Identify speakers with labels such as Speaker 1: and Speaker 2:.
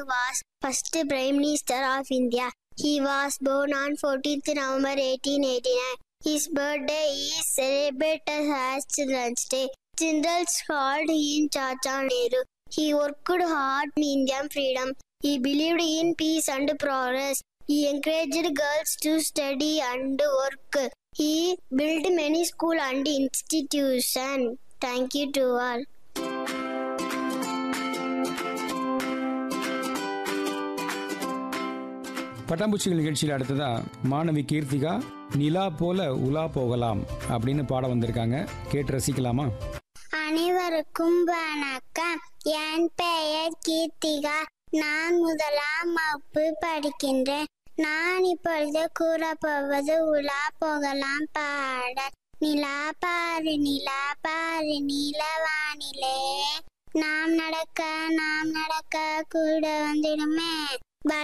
Speaker 1: was first Prime Minister of India. He was born on 14th November 1889. His birthday is celebrated as Children's Day. Children called him Chacha Nehru. He worked hard in Indian freedom. He believed in peace and progress. He encouraged girls to study and work. He built many schools and institutions. Thank you to all.
Speaker 2: பட்டாம்பூச்சிகள் நிகழ்ச்சியில் அடுத்ததா மாணவி கீர்த்திகா நிலா போல உலா போகலாம் அப்படின்னு பாட வந்திருக்காங்க கேட்டு ரசிக்கலாமா
Speaker 1: அனைவருக்கும் வணக்கம் என் பெயர் கீர்த்திகா நான் முதலாம் வகுப்பு படிக்கின்றேன் நான் இப்பொழுது கூறப்போவது உலா போகலாம் பாடல் நிலா பாரு நிலா பாரு நிலவானிலே நாம் நடக்க நாம் நடக்க கூட வந்திடுமே